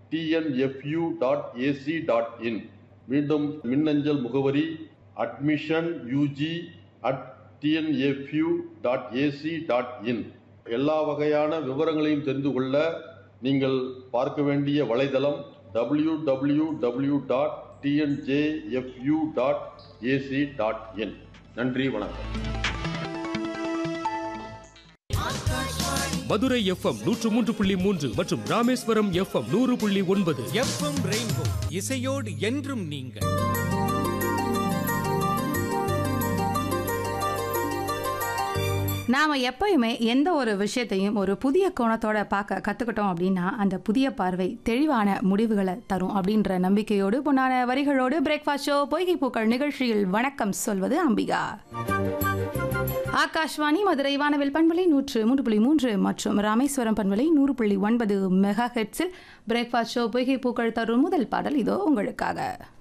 TNFU dot AC dot in மீண்டும் மின்னஞ்சல் முகவரி admission UG at TNFU dot AC dot in எல்லா வகையான விவரங்களையும் தெரிந்து கொள்ள நீங்கள் பார்க்க வேண்டிய வலைதளம் W W W dot TNJFU dot AC dot in நன்றி வணக்கம் மதுரை எஃப்எம் நூற்று மூன்று புள்ளி மூன்று மற்றும் ராமேஸ்வரம் எஃப்எம் நூறு புள்ளி ஒன்பது எஃப்எம் ரெயின்போ இசையோடு என்றும் நீங்கள் நாம் எப்பயுமே எந்த ஒரு விஷயத்தையும் ஒரு புதிய கோணத்தோட பார்க்க கற்றுக்கிட்டோம் அப்படின்னா அந்த புதிய பார்வை தெளிவான முடிவுகளை தரும் அப்படின்ற நம்பிக்கையோடு பொன்னான வரிகளோடு பிரேக்ஃபாஸ்ட் ஷோ பொய்கை பூக்கள் நிகழ்ச்சியில் வணக்கம் சொல்வது அம்பிகா ஆகாஷ்வாணி மதுரை வானவில் பண்பலை நூற்று மூன்று புள்ளி மூன்று மற்றும் ராமேஸ்வரம் பண்பலை நூறு புள்ளி ஒன்பது மெகா ஹெட்ஸில் பிரேக்ஃபாஸ்ட் ஷோ பொய்கை பூக்கள் தரும் முதல் பாடல் இதோ உங்களுக்காக